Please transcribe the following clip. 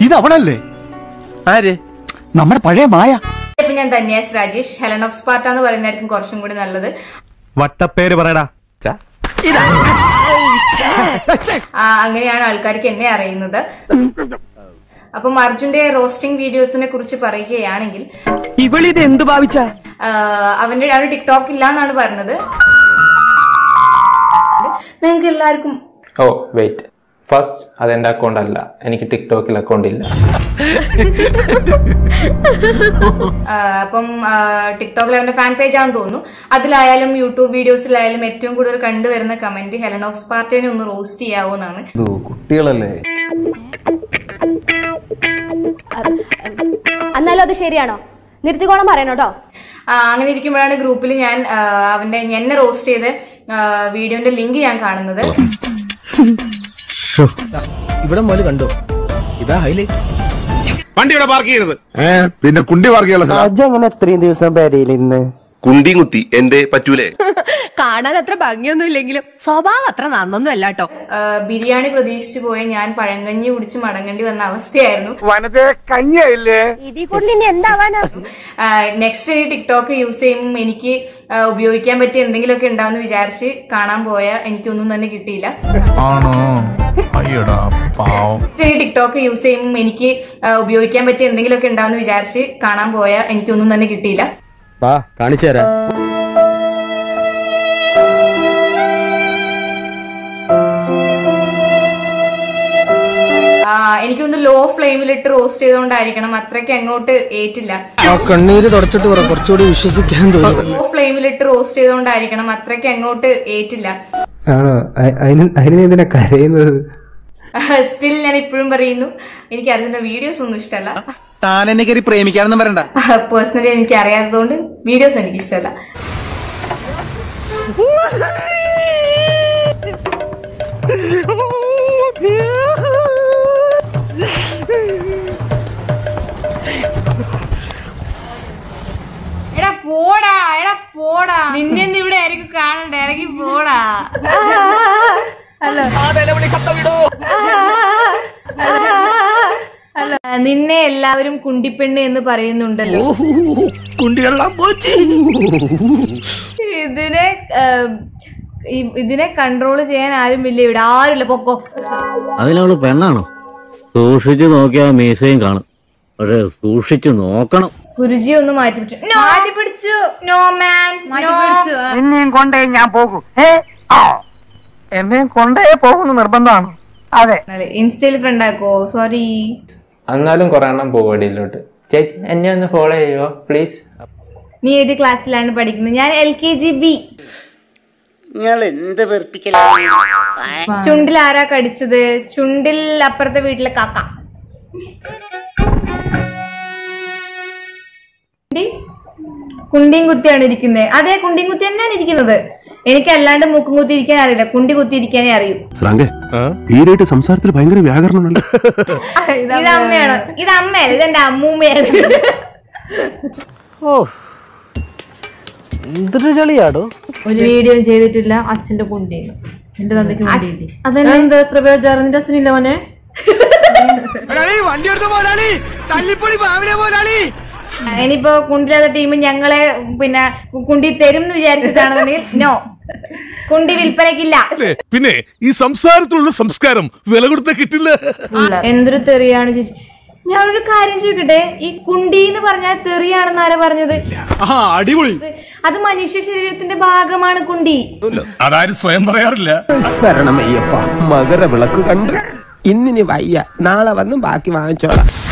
ഇത് അവളല്ലേ ആര് നമ്മുടെ പഴയ മായ ഇപ്പൊ ഞാൻ Dhanya's Rajesh Helen of Sparta എന്ന് പറയുന്നതായിരിക്കും കുറച്ചും കൂടി നല്ലത് വട്ടപ്പേര് പറയടാ ആ, അങ്ങനെയാണ് ആൾക്കാർക്ക് എന്നെ അറിയുന്നത് അപ്പം അർജുന്റെ റോസ്റ്റിംഗ് വീഡിയോസിനെ കുറിച്ച് പറയുകയാണെങ്കിൽ ഇവളിത് എന്ത് ഭാവിച്ച ആ, അവന്റെ അവന് ടിക്ടോക്ക് ഇല്ല എന്നാണ് പറഞ്ഞത് നിങ്ങൾക്ക് എല്ലാവർക്കും ഓ വെയിറ്റ് ഫസ്റ്റ് അതെന്റെ അക്കൗണ്ട് അല്ല എനിക്ക് ടിക്ടോക്കിൽ അക്കൗണ്ട് ഇല്ല ആ, അപ്പം ആ, ടിക്ടോക്കിൽ അവന്റെ ഫാൻ പേജ് ആണെന്ന് തോന്നുന്നു അതിലായാലും യൂട്യൂബ് വീഡിയോസിലായാലും ഏറ്റവും കൂടുതൽ കണ്ടുവരുന്ന കമന്റ് ഹെലൻ ഓഫ് സ്പാർട്ടേനെ ഒന്ന് റോസ്റ്റ് ചെയ്യാവോ എന്നാണ് കുട്ടികളല്ലേ എന്നാലും അത് ശരിയാണോ നിർത്തിക്കോണം പറയണോ കേട്ടോ ആ, അങ്ങനെ ഇരിക്കുമ്പോഴാണ് ഗ്രൂപ്പിൽ ഞാൻ ആ, അവന്റെ എന്നെ റോസ്റ്റ് ചെയ്ത വീഡിയോന്റെ ലിങ്ക് ഞാൻ കാണുന്നത് ഇവിടെ മോല് കണ്ടോ ഇതാ ഹൈലൈറ്റ് വണ്ടി ഇവിടെ പാർക്ക് ചെയ്യരുത് പിന്നെ കുണ്ടി പാർക്ക് ചെയ്യാനുള്ള സ്ഥലം അജങ്ങനെ എത്രയും ദിവസം പേരയിൽ ഇന്ന് കുണ്ടിയും കുത്തി എന്റെ പറ്റൂലേ കാണാൻ അത്ര ഭംഗിയൊന്നും ഇല്ലെങ്കിലും സ്വഭാവം അത്ര നന്നൊന്നും അല്ല കേട്ടോ ആ, ബിരിയാണി പ്രതീക്ഷിച്ചു പോയ ഞാൻ പഴങ്കഞ്ഞി കുടിച്ച് മടങ്ങേണ്ടി വന്ന അവസ്ഥയായിരുന്നു വനത്തെ കഞ്ഞിയായില്ലേ ഇതിൽ കൂടുതൽ ഇനി എന്താവാനാ നെക്സ്റ്റ് ഈ ടിക്ടോക്ക് യൂസ് ചെയ്യുമ്പോൾ എനിക്ക് ആ, ഉപയോഗിക്കാൻ പറ്റിയ എന്തെങ്കിലുമൊക്കെ ഉണ്ടാവുമെന്ന് വിചാരിച്ച് കാണാൻ പോയ എനിക്കൊന്നും തന്നെ കിട്ടിയില്ല ആണോ അയ്യടാ പാവം ഈ ടിക്ടോക്ക് യൂസ് ചെയ്യുമ്പോൾ എനിക്ക് ആ, ഉപയോഗിക്കാൻ പറ്റിയ എന്തെങ്കിലുമൊക്കെ ഉണ്ടാവുമെന്ന് വിചാരിച്ച് കാണാൻ പോയ എനിക്കൊന്നും തന്നെ കിട്ടിയില്ല വാ കാണിച്ചു തരാം ആ, എനിക്കൊന്ന് ലോ ഫ്ലെയിമിലിട്ട് റോസ്റ്റ് ചെയ്തുകൊണ്ടായിരിക്കണം അത്രയ്ക്ക് അങ്ങോട്ട് ഏറ്റില്ല ആ കണ്ണീര് തുടച്ചിട്ട് പറ കുറച്ചുകൂടി വിശ്വസിക്കാൻ തോന്നുന്നു ലോ ഫ്ലെയിമിലിട്ട് റോസ്റ്റ് ചെയ്തുകൊണ്ടായിരിക്കണം അത്രയ്ക്ക് അങ്ങോട്ട് ഏറ്റില്ല ആണോ അതിന് അതിന് എന്തിനാ കരയുന്നത് സ്റ്റിൽ ഞാൻ ഇപ്പോഴും പറയുന്നു എനിക്ക് അർജുന്റെ വീഡിയോസ് ഒന്നും ഇഷ്ടമല്ല താൻ എന്നെ കയറി പ്രേമിക്കാനൊന്നും വരണ്ട പേഴ്സണലി എനിക്ക് അറിയാത്തതുകൊണ്ട് വീഡിയോസ് എനിക്ക് ഇഷ്ടമല്ല എടാ പോടാ എടാ പോടാ നിന്നെ ഒന്നും ഇവിടെ ആയിരിക്കും കാണണ്ട ഇറങ്ങി പോടാ ആ, നിന്നെ എല്ലാവരും കുണ്ടിപ്പെണ്ണ് എന്ന് പറയുന്നുണ്ടല്ലോ ഇതിനെ ആ, ഇ- ഇതിനെ കൺട്രോൾ ചെയ്യാൻ ആരും ഇല്ല ഇവിടെ ആരുമില്ല പൊക്കോ അതിനവള് പെണ്ണാണോ സൂക്ഷിച്ചു നോക്കിയാൽ മീസയും കാണും പക്ഷെ സൂക്ഷിച്ചു നോക്കണം ഗുരുജി ഒന്ന് മാറ്റി പിടിച്ചു മാറ്റി പിടിച്ചു നോ മാൻ മാറ്റി പിടിച്ചു എന്നെയും കൊണ്ടേ ഞാൻ പോകൂ ഏ ആ എന്നെയും കൊണ്ടേ പോകുന്നു നിർബന്ധമാണ് അതെ ഇൻസ്റ്റയിൽ ഫ്രണ്ട് ആക്കോ സോറി എന്നാലും കുറെ എണ്ണം പോകും അടിയിലോട്ട് ചേച്ചി എന്നെ ഒന്ന് ഫോളോ ചെയ്യുമോ പ്ലീസ് നീ ഏത് ക്ലാസ്സിലാണ് പഠിക്കുന്നത് ഞാൻ എൽ കെ ജി ബി നിങ്ങൾ എന്ത് വെറുപ്പിക്കല ചുണ്ടിൽ ആരാ കടിച്ചത് ചുണ്ടിൽ അപ്പുറത്തെ വീട്ടിലെ കാക്ക കുണ്ടി? കുണ്ടിയും കുത്തിയാണ് ഇരിക്കുന്നത് അതെ കുണ്ടിയും കുത്തി തന്നെയാണ് ഇരിക്കുന്നത് എനിക്ക് അല്ലാണ്ട് മൂക്കും കുത്തി ഇരിക്കാൻ അറിയില്ല കുണ്ടി കുത്തി ഇരിക്കാനേ അറിയൂ തീരായിട്ട് സംസാരത്തിൽ ഭയങ്കര വ്യാകരണം ഇത് അമ്മയാണ് ഇത് അമ്മയല്ല ഇതെന്റെ അമ്മൂമ്മയാണ് ഓ എന്തൊരു ചളിയാടോ ഒരു വീഡിയോ ചെയ്തിട്ടില്ല അച്ഛന്റെ കുണ്ടിന്ന് എന്റെ തന്തയ്ക്ക് വേണ്ടി അതെന്താ എത്ര പേജാറ് നിന്റെ അച്ഛനില്ല മോനെ വണ്ടി എടുത്ത പോലാളി തല്ലിപ്പൊളി പാവിനെ പോലാളി ഇനിയിപ്പോ കുണ്ടില്ലാത്ത ടീം ഞങ്ങളെ പിന്നെ കുണ്ടി തരും എന്ന് വിചാരിച്ചിട്ടാണെന്നുണ്ടെങ്കിൽ നോ കുണ്ടി വിൽപ്പനക്കില്ല പിന്നെ ഈ സംസാരത്തിലുള്ള സംസ്കാരം വില കൊടുത്ത കിട്ടില്ല എന്തൊരു തെറിയാണ് ചേച്ചി ഞാനൊരു കാര്യം ചോദിക്കട്ടെ ഈ കുണ്ടി എന്ന് പറഞ്ഞാൽ തെറിയാണെന്ന് ആരാ പറഞ്ഞത് ആ അടിപൊളി അത് മനുഷ്യ ശരീരത്തിന്റെ ഭാഗമാണ് കുണ്ടി അതാരും സ്വയം പറയാറില്ല ശരണമയ്യപ്പ മകര വിളക്ക് കണ്ട് ഇന്നിനി വയ്യ നാളെ വന്ന് ബാക്കി വാങ്ങിച്ചോളാം